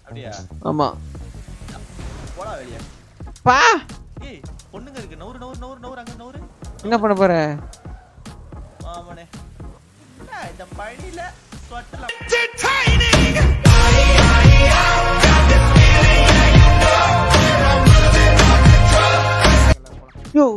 அப்படியா ஆமா போடா வெளியே பா ஏய் பொண்ணுங்க இருக்கு நவுறு நவுறு நவுறு நவுறு அங்க நவுறு என்ன பண்ண போற ஆமாண்ணே என்ன இந்த பழியில சொட்டல யோ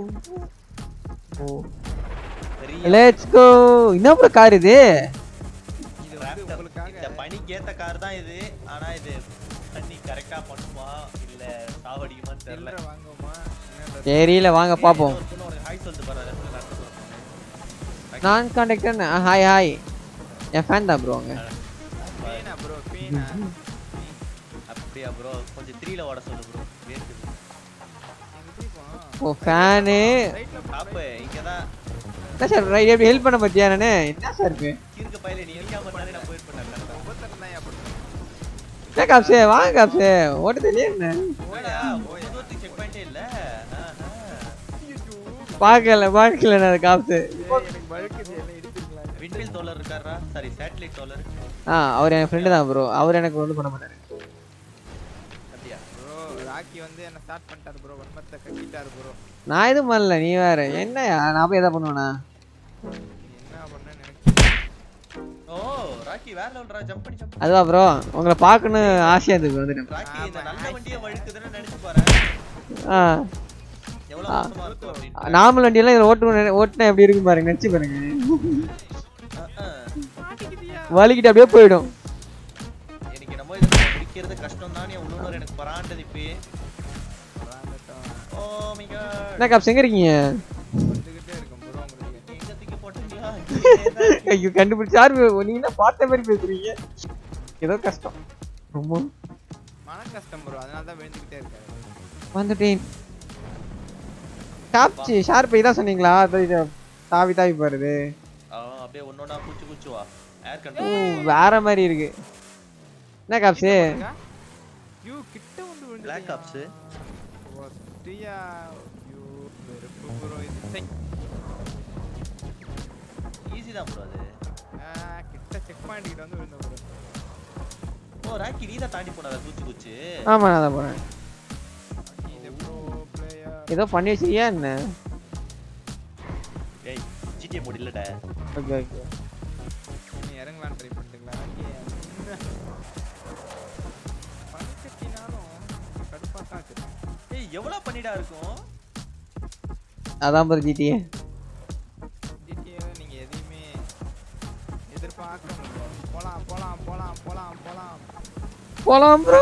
பெரிய லெட்ஸ் கோ என்ன ப்ரோ கார் இது இது வந்து Raptor. உங்களுக்காக இந்த பனிக்கு ஏத்த கார் தான் இது ஆனா இது தண்ணி கரெக்டா பண்ணுமா இல்ல சாவடிக்குமான்னு தெரியல சில்லறை வாங்குவோமா என்னன்றது தெரியல வாங்க பாப்போம் ஒரு பொண்ணு உனக்கு ஹாய் சொல்லிட்டு பாரு left ல நடந்து போறோம். நான் கான்டாக்டர் ஹாய் ஹாய் என் ஃபேன் தான் ப்ரோ அங்க பீனா ப்ரோ பீனா அப்படியா ப்ரோ கொஞ்சம் த்ரீல ஓட சொல்லு ப்ரோ வேர்க்குது எங்க போய் போனோம் ஓ ஃபேனு ரைட்ல பாப்பு இங்கதான் என்ன சார் ரைட் எப்படி ஹெல்ப் பண்ண பத்தியா நானு என்ன சார் இருக்கு கிறுக்க பையில நீ எரியாம தானே நான் போயிருப்பேன் கரெக்டா ஒவ்வொருத்தரும் தான் ஏற்படும் என்ன காப்ஸு வாங்க காப்ஸு ஓட்டு தெரியல என்ன போடா ஒரு தூரத்துக்கு செக் பாயிண்டே இல்ல ஆஹா. பார்க்கல பார்க்கல நான் காப்ஸு எனக்கு வழுக்குது எல்லாம் இடிச்சிருங்களா விண்வெளி தோழர் இருக்காரா சாரி சேட்டலைட் தோழர் ஆ அவர் என் ஃப்ரெண்டு தான் ப்ரோ அவர் எனக்கு ஒன்றும் பண்ண மாட்டாரு அப்படியா ப்ரோ ராக்கி வந்து என்ன ஸ்டார்ட் பண்ணிட்டாரு ப்ரோ வன்மத்தை கட்டிட்டாரு ப்ரோ நான் எதுவும் பண்ணல நீ வேற என்னயா நான் போய் எதா பண்ணுவேனா என்ன பண்ணேன்னு நினைக்கிறேன் ஓ ராக்கி வேற லெவல்ரா ஜம்ப் பண்ணி ஜம்ப் அதுவா ப்ரோ உங்களை பார்க்கணும் ஆசையா இருக்கு வந்துட்டேன் ராக்கி இந்த நல்ல வண்டியை வழுக்குதுன்னு நினைச்சு பாரு ஆ எவ்வளவு மோசமா இருக்கும் அப்படின்னு நார்மல் வண்டியெல்லாம் இதில் ஓட்டு ஓட்டினா எப்படி இருக்கும் பாருங்க நினச்சி பாருங்க வலிக்கிட்டு அப்படியே போயிடும் எனக்கு என்னமோ இது பிடிக்கிறது கஷ்டம் தான் உள்ளூர் எனக்கு பராண்டது இப்பயே ஓ மை காட் என்ன காப்ஸ் எங்க இருக்கீங்க வந்துகிட்டே இருக்கும் ப்ரோ உங்களுக்கு எங்க தூக்கி போட்டீங்களா ஐயோ கண்டுபிடிச்சு யாரு நீங்க என்ன பார்த்த மாதிரி பேசுறீங்க ஏதோ கஷ்டம் ரொம்ப மன கஷ்டம் ப்ரோ அதனால தான் விழுந்துகிட்டே இருக்காரு வந்துட்டேன் டாப்ச்சி ஷார்ப் இதான் சொன்னீங்களா அது இது தாவி தாவி போறது அவன் அப்படியே ஒன்னொன்னா குச்சி குச்சுவா ஏர் ஓ கண்ட்ரோல் வேற மாதிரி இருக்கு என்ன காப்ஸு யூ கிட்ட வந்து விழுந்து பிளாக் ஆப்ஸ் ஒஸ்டியா யூ வெறுப்பு ப்ரோ இது சை. ஈஸி தான் ப்ரோ அது ஆ, கிட்ட செக் பாயிண்ட் கிட்ட வந்து விழுந்த ப்ரோ ஓ ராக்கி நீ தான் தாண்டி போனதா குச்சி குச்சி ஆமா நான் தான் போறேன் இது ப்ரோ பிளேயர் ஏதோ பண்ணி வச்சிருக்கியா என்ன ஏய் ஜிடிஏ போடு இல்லடா ஓகே ஓகே நீ இறங்கலாம் ட்ரை பண்ணிட்டீங்களா பணக்கட்டினாலும் கடுப்பாக தான் வச்சிருக்கேன் ஏய் எவ்வளவு பண்ணிடா இருக்கும் அதான் ப்ரோ ஜிடிஏ ஜிடிஏவில் நீங்கள் எதையுமே எதிர்பார்க்க முடியும் போலாம் போலாம் போலாம் போலாம் போலாம் போலாம் ப்ரோ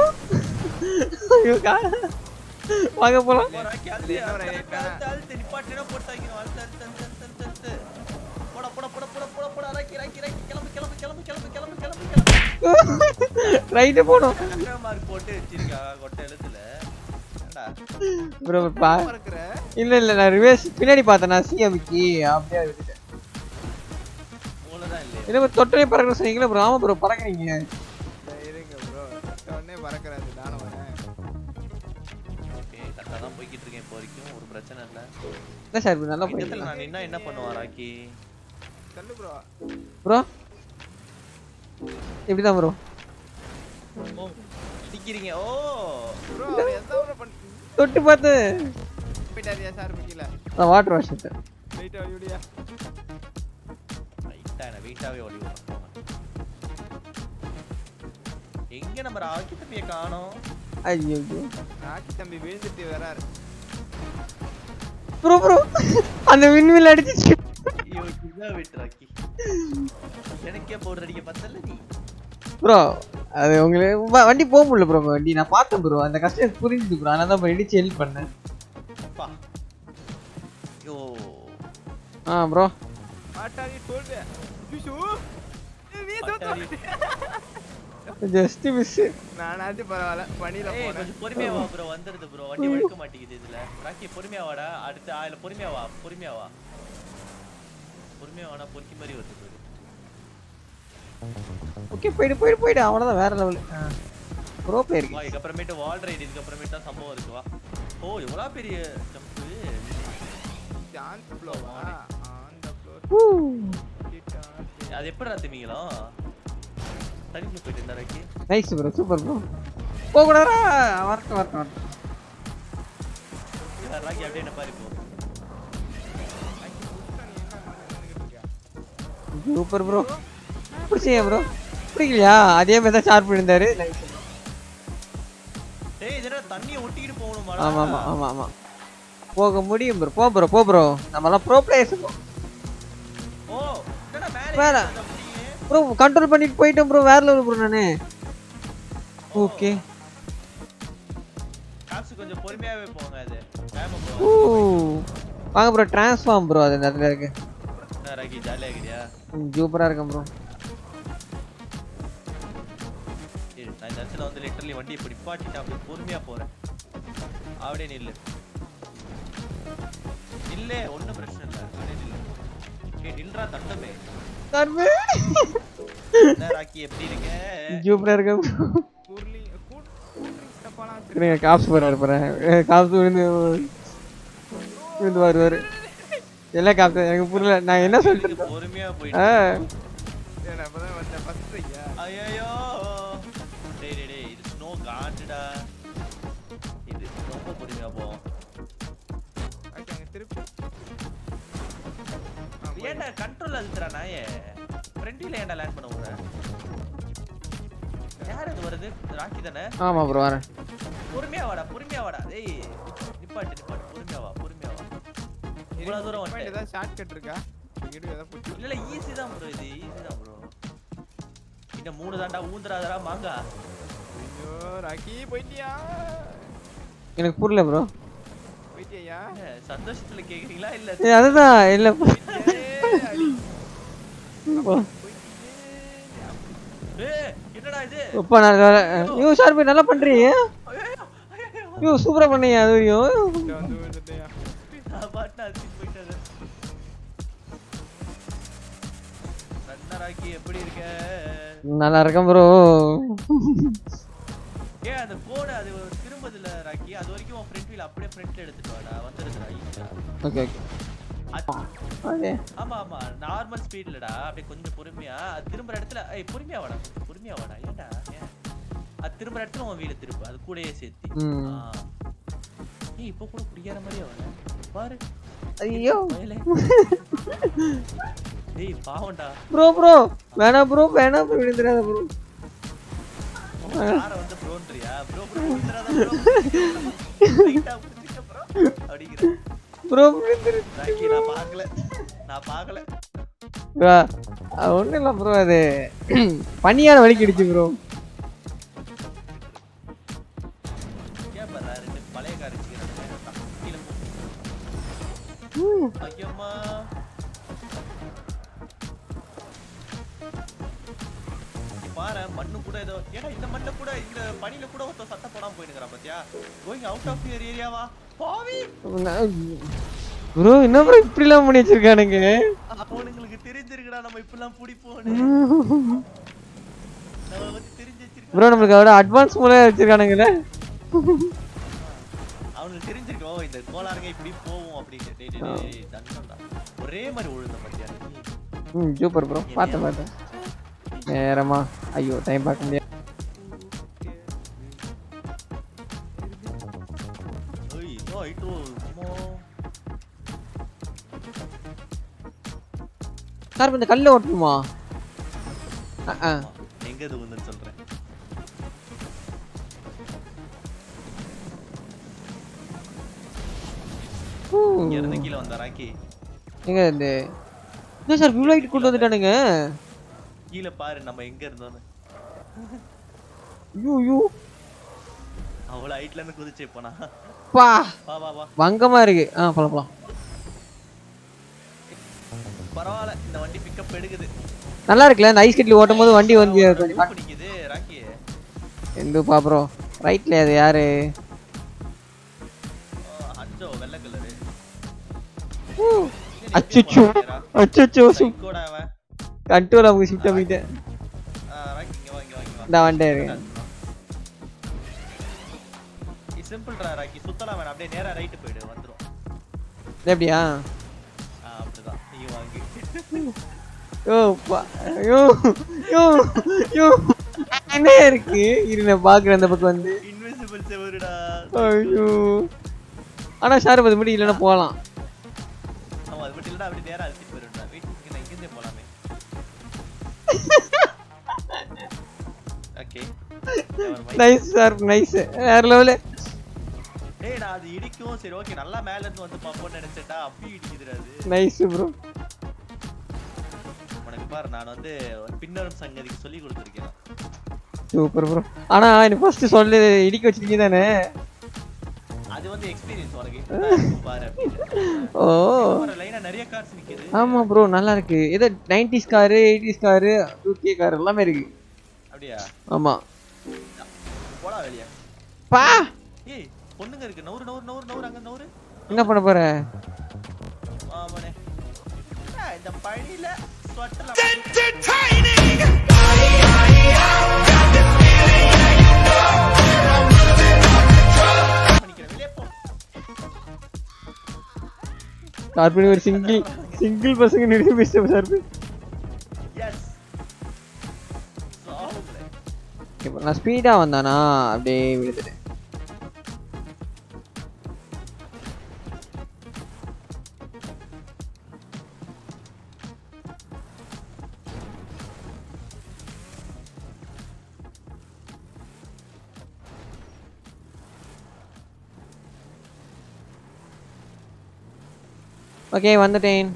வாங்க போலாம் ஓ ராக்கி இதுல அழுத்து என்ன ஒரு அழுத்து idea? அழுத்து அழுத்து நிப்பாட்டினா போட்டு வைக்கணும் அழுத்து அழுத்து அழுத்து அழுத்து அழுத்து அழுத்து போட போட போட போட போட போட ராக்கி ராக்கி ராக்கி கிளம்பு கிளம்பு கிளம்பு கிளம்பு கிளம்பு கிளம்பு கிளம்பு ரைட்டு போகணும் மார்க் போட்டு வச்சிருக்கா கொட்டை எழுத்துல ஏன்டா ப்ரோ பா இருக்கிற இல்ல இல்ல நான் ரிவர்ஸ் பின்னாடி பார்த்தேன் நான் சிஎம்க்கு அப்படியே விட்டுட்டேன் மூளைதான் இல்லையே என்ன தொட்டனே பறக்கிற சொன்னீங்களா ப்ரோ ஆமா ப்ரோ பறக்குறீங்க இருங்க ப்ரோ உடனே பறக்கிறாரு நானும் வரேன் ஓகே கரெக்டாக தான் போய்கிட்டு இருக்கேன் இப்போ வரைக்கும் ஒரு பிரச்சனை இல்லை என்ன சார் இப்படி நல்லா இடத்துல போயிட்டு நான் நின்னா என்ன பண்ணுவான் ராக்கி தள்ளு ப்ரோ ப்ரோ இப்படிதான் ப்ரோ ஓ நிக்கிறீங்க ஓ ப்ரோ அவர் எந்த ப்ரோ பண்ணி தொட்டு பார்த்து போயிட்டாரியா சார் கீழே நான் வாட்டர் வாஷ் எடுத்தேன் லைட்டா வீடியா ரைட்டா என்ன வெயிட்டாவே ஒளி விடுறேன் போங்க. எங்க நம்ம ராக்கி தம்பியை காணோம் ஐயோ ஐயோ ராக்கி தம்பி விழுந்துட்டு வராரு ப்ரோ ப்ரோ அந்த விண்வில் அடிச்சிச்சு ஐயோ இதுதான் வெயிட் ராக்கி எனக்கே போடுற அடிக்க பத்தல நீ ப்ரோ அது உங்களுக்கு வ- வண்டி போக முடியல ப்ரோ வண்டி நான் பார்த்தேன் ப்ரோ அந்த கஷ்டம் எனக்கு புரிஞ்சுது ப்ரோ அதனால தான் ப்ரோ இடிச்சு ஹெல்ப் பண்ணேன் அப்பா ஐயோ ஆ ப்ரோ மாட்டாரி தோல்வி ஐயோ நீ பட்டாரி. ஜஸ்ட் மிஸ் நானாச்சு பரவாயில்ல பணியில ஏய் போனேன் கொஞ்சம் பொறுமையா வா ப்ரோ வந்துருது ப்ரோ வண்டி வழுக்க மாட்டேங்குது இதுல ராக்கி பொறுமையா வாடா அடுத்து ஆயில பொறுமையா வா பொறுமையா வா பொறுமையா வாடா பொறுக்கி மாதிரி வருது பாரு. ஓகே போயிடு போயிடு போயிடு அவ்வளோதான் வேற லெவல் ப்ரோ பிளேயர் வா இதுக்கப்புறமேட்டு வால் ரைடு இதுக்கப்புறமேட்டு தான் சம்பவம் இருக்கு வா ஓ எவ்வளோ பெரிய ஜம்ப் சான்ஸ் ஃப்ளோவா ஆன் தி ஃப்ளோர் அது எப்படி திமிங்கலாம் தனிக்குள்ள போயிட்டு இருந்தா Rocky nice bro super bro போக கூடாதா வரட்டும் வரட்டும் வரட்டும் இல்ல, ராக்கி அப்படியே என்ன பாரு இப்போ சூப்பர் ப்ரோ பிடிச்சிங்க ப்ரோ பிடிக்கலையா அதே மாதிரி தான் ஷார்ப் இருந்தாரு டேய் இதென்ன தண்ணியை ஒட்டிக்கிட்டு போகணுமாடா ஆமா ஆமா ஆமா ஆமா போக முடியும் ப்ரோ போ ப்ரோ போ ப்ரோ நம்மலாம் ப்ரோ பிளேயர்ஸ் ஓ என்னடா மேலே மேல. ஏறுது அப்படியே? ப்ரோ கண்ட்ரோல் பண்ணிட்டு போயிட்டேன் ப்ரோ வேற லெவல் ப்ரோ நானு ஓகே காசு கொஞ்சம் பொறுமையாவே போங்க அது வேகமா ஓ போங்க வாங்க ப்ரோ ட்ரான்ஸ்ஃபார்ம் ப்ரோ அது இந்த இடத்துல இருக்கு என்ன ராக்கி ஜாலியா இருக்கிறியா சூப்பரா இருக்கும் ப்ரோ இரு, நான் இந்த இடத்துல வந்து லிட்டரலி வண்டி இப்படி பாட்டிட்டு அப்படியே பொறுமையா போறேன் அப்படியே நில்லு நில்லு ஒண்ணும் பிரச்சனை இல்ல அப்படியே நில்லு ஏய் நில்றா தண்டமே கர்மே என்ன ராக்கி எப்படி இருக்க சூப்பரா இருக்கும் கூர்லி கூல் ட்ரிங்க்ஸ் டப்பாலாம் வச்சிருக்கேன் இருங்க காப்ஸ் போறாரு போறேன் காப்ஸ் விழுந்து விழுந்து வருவாரு எல்லாம் காப்ஸ் எனக்கு புரியல நான் என்ன சொல்லிட்டு இதுக்கு பொறுமையா ஆ போயிட்டு ஏய், நான் இப்பதான் வந்தேன் ஃபர்ஸ்ட் ஐயா ஐயோ டேய் டேய் டேய் இது ஸ்னோ காட்டுடா இது ரொம்ப பொறுமையா போவோம் ஓகே அங்க திருப்பி ஆ, போய். ஏன்டா கண்ட்ரோல் அழுத்துறா நாயே ஃப்ரெண்டில் ஏன்டா லேண்ட் பண்ண விடுற யார் அது வருது ராக்கி தானே ஆமா ப்ரோ வரேன் பொறுமையா வாடா பொறுமையா வாடா டேய் நிப்பாட்டு நிப்பாட்டு பொறுமையா வா பொறுமையா வா இவ்வளவு தூரம் point வந்துட்டேன் ஏதாவது ஷார்ட்கட் இருக்கா இங்கிட்டு ஏதாவது புடிச்சு இல்ல இல்ல ஈஸி தான் ப்ரோ இது ஈஸி தான் ப்ரோ இன்னும் மூணு தாண்டா ஊந்துறாதடா மாங்கா ஐயோ ராக்கி போயிட்டியா எனக்கு புரியல ப்ரோ போயிட்டியா ஏ, சந்தோஷத்துல கேக்குறீங்களா இல்ல ஏ அதுதான் இல்ல ஏய், அடி. ஏய், என்னடா இது அப்பா நான் ஐயோ ஷார்பி நல்லா பண்றீங்க ஐயோ, ஐயோ, ஐயோ சூப்பரா பண்ணீங்க அது ஐயோ இங்க வந்து விழுந்துட்டியா நான் பாட்டு அழுத்திட்டு போயிட்டது ராக்கி எப்படி இருக்க நல்லா இருக்கேன் ப்ரோ ஏ அந்த கோடு அது திரும்பதுல ராக்கி அது வரைக்கும் உன் ஃப்ரண்ட் வீல் அப்படியே ஃப்ரண்ட்ல எடுத்துட்டு வாடா வந்துருதுடா ஈஸியா ஓகே ஓகே ஓகே ஆமா ஆமா நார்மல் ஸ்பீட்லடா அப்படியே கொஞ்சம் பொறுமையா அது திரும்புற இடத்துல ஏய் பொறுமையா வாடா பொறுமையா வாடா ஏன்டா ஏன் அது திரும்புற இடத்துல உன் வீல திருப்பு அது கூடயே சேர்த்து ம். ஆ. ஏய் இப்போ கூட குடிக்கிற மாதிரியே வர பாரு ஐயோ வயலே டேய் பாவம்டா ப்ரோ ப்ரோ வேணாம் ப்ரோ வேணாம் ப்ரோ விழுந்துடாத ப்ரோ யார வந்து ப்ரோன்றியா ப்ரோ ப்ரோ விழுந்துறாத ப்ரோ லைட்டா புடிச்சுக்க ப்ரோ அப்படிங்கிற ப்ரோ விழுந்துரு ராக்கி நான் பார்க்கல நான் பார்க்கல ப்ரோ அது ஒன்றும் இல்லை ப்ரோ அது பனியார வலிக்கிடுச்சு ப்ரோ ஏன் பாரு ரெண்டு பழைய கார் வச்சுக்கிறாங்க கீழே போ ஐயம்மா இங்க பாரு மண்ணு கூட ஏதோ ஏடா இந்த மண்ணு கூட இந்த பனியில கூட ஒருத்தன் சட்டை போடாம போயினுக்கிறான் பாத்தியா கோயிங் அவுட் ஆஃப் யுவர் ஏரியாவா பாவி ப்ரோ என்ன ப்ரோ இப்படிலாம் பண்ணி வச்சிருக்கானுங்க அவனுங்களுக்கு தெரிஞ்சிருக்குடா நம்ம இப்பெல்லாம் பிடிப்போம்னு நம்ம பத்தி தெரிஞ்சு வச்சிருக்கோம் ப்ரோ நம்மளுக்கு அவட அட்வான்ஸ் மூலம் வச்சிருக்கானுங்களே அவனுக்கு தெரிஞ்சிருக்கோம் ஓ, இந்த கோளாறுங்க இப்படி போவோம் அப்படின்னு டேய் டேய் டேய், டேய் தண்டம்டா ஒரே மாதிரி விழுந்த பாத்தியா நீ? ம் சூப்பர் ப்ரோ பார்த்தேன் பார்த்தேன் நேரமா ஐயோ டைம் பார்க்க முடியாது ஏய் இதோ ஆயிட்டோ அம்மா சார் இந்த கல்ல ஓட்டணுமா ஆ ஆ ஆமா, எங்க இது வந்துன்னு சொல்றேன் இங்க இருந்து கீழே வந்தா ராக்கி எங்க இந்த என்ன சார் வியூ லைட் கொண்டு வந்துட்டானுங்க கீழே பாரு நம்ம எங்க இருந்தோம்னு ஐயோ ஐயோ அவ்வளவு ஹைட்ல இருந்து குதிச்சே போனா பா வா வா வா வங்கமா இருக்கு ஆ போலாம் போலாம் பரவாயில்ல இந்த வண்டி பிக்கப் எடுக்குது நல்லா இருக்குல்ல இந்த ஐஸ் கட்டில் ஓட்டும் போது வண்டி வந்து கொஞ்சம் லூப் பிடிக்குது ராக்கி எந்த பாப்புறோம் ரைட்ல அது யாரு ஆ, அஞ்சோ வெள்ளை கலரு அச்சோ அச்சோ கூட அவன் கண்ட்ரோல் அவங்க ஷிஃப்ட் பண்ணிட்டேன் ஆ, ராக்கி இங்க வா இங்க வா இங்க வா இந்த வண்டே இருக்கு சிம்பிள்டா ராக்கி சுத்தலாம் வேணாம் அப்படியே நேரா ரைட்டு போயிடு வந்துரும் இது எப்படியா ஆ அப்படிதான் நீங்க வாங்கி யோ பா யோ யோ யோ என்ன இருக்கு இரு நான் பாக்குறேன் அந்த பக்கம் வந்து இன்விசிபிள் செவருடா ஐயோ ஆனா ஷாருப் அது மட்டும் இல்லைன்னா போகலாம் ஆமா அது மட்டும் இல்லடா அப்படி நேரா அழுத்திட்டு போயிருடா வெயிட் இங்க நான் இங்கிருந்தே போலாமே ஓகே நைஸ் ஷாருப் நைஸ் வேற லெவலு டேய் நான் அது இடிக்கும் சரி ஓகே நல்லா மேல இருந்து வந்து பாப்போம்னு நினைச்சேன்டா அப்பயும் இடிக்குதுடா அது நைஸ் ப்ரோ உனக்கு பாரு நான் வந்து ஒரு பின்னரும் சங்கதிக்கு சொல்லி கொடுத்துருக்கேன் சூப்பர் ப்ரோ ஆனா எனக்கு ஃபர்ஸ்ட் சொல்லு இடிக்க வச்சிருக்கீங்க தானே அது வந்து எக்ஸ்பீரியன்ஸ் உனக்கு இப்படிதான் இருக்கும் பாரு அப்படின்னு ஓ ஒரு லைனா நிறைய கார்ஸ் நிக்குது ஆமா ப்ரோ நல்லா இருக்கு ஏதோ nineties car eighties car two K car எல்லாமே இருக்கு அப்படியா ஆமா போடா வெளிய பா ஏய் பொண்ணுங்க இருக்கு நவுறு நவுறு நவுறு நவுறு அங்க நவுறு என்ன பண்ண போற ஆமாண்ணே ஆ, இந்த பழியில ஸ்வெட்டர்ல பண்ணிக்கிறேன் வெளியே போ கார்பனி ஒரு சிங்கிள் சிங்கிள் பசங்க நிறைய பேச சார் எஸ் சாவுங்களே இப்போ நான் ஸ்பீடா வந்தானா அப்படியே விழுந்துட்டேன் ஓகே வந்துட்டேன்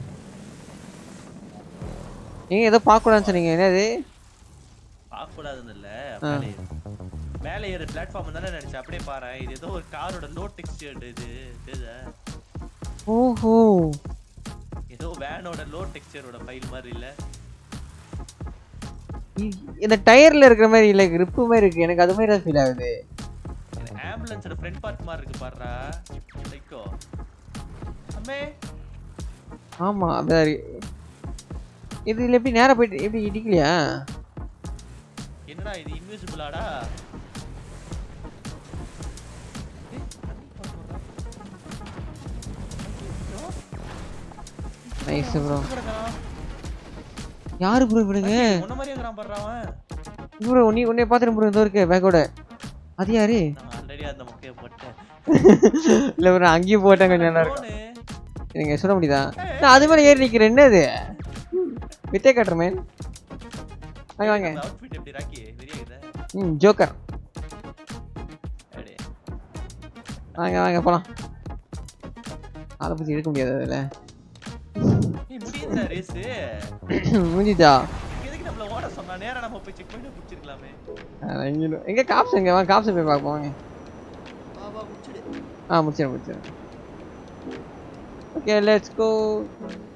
நீங்க ஏதோ பார்க்க கூடாதுன்னு சொன்னீங்க என்னது பார்க்கக்கூடாதுன்னு இல்ல மேலே ஏறு. மேலே ஏறு பிளாட்ஃபார்ம் தானே நினைச்சேன் அப்படியே பாரு இது ஏதோ ஒரு காரோட லோ டெக்ஸ்டர் இது தெரியுதா ஓஹோ ஏதோ வேனோட லோ டெக்ஸ்டரோட ஃபைல் மாதிரி இல்ல இ- இந்த டயர்ல இருக்கிற மாதிரி இல்ல grip மாதிரி இருக்கு எனக்கு அது மாதிரி தான் ஃபீல் ஆகுது ஆம்புலன்ஸோட ஃப்ரண்ட் பார்ட் மாதிரி இருக்கு பாருடா லைக்கோ அம்மே ஆமா அப்படிதான் இருக்கு இது இதுல எப்படி நேரா போயிட்டு எப்படி இடிக்கலையா என்னடா இது இன்விசிபிளாடா நைஸ் ப்ரோ யாரு ப்ரோ விடுங்க உன்ன மாதிரியே இருக்கிறான் பாடுறா அவன் ப்ரோ நீ உன்னை பார்த்துட்டு ப்ரோ இதோ இருக்கு பேக்கோட அது யாரு நான் ஆல்ரெடி அந்த முக்கைய போட்டேன் இல்ல ப்ரோ அங்கேயும் போட்டேன் கொஞ்சம் நல்லா இருக்கும் drone. நீங்க சொல்ல முடியுதா நான் அது மேல ஏறி நிக்கிறேன் என்னது வித்தே காட்டுறேன் மேன் வாங்க வாங்க அந்த outfit எப்படி ராக்கி வெறியா இருக்குதா? ம் ஜோக்கர் அப்படியே. வாங்க வாங்க போலாம் அதை பத்தி எடுக்க முடியாது அதுல ஏய், முடியுதுடா race. முடிஞ்சுதா எதுக்கு நம்மள ஓட சொன்னா? நேரா நம்ம போய் check point புடிச்சிருக்கலாமே. எங்க காப்ஸ் எங்க வாங்க காப்ஸ் போய் பார்ப்போம் வாங்க வா, வா, முடிச்சிடு. ஆ முடிச்சிடறேன் முடிச்சிடறேன் ஓகே லெட்ஸ் கோ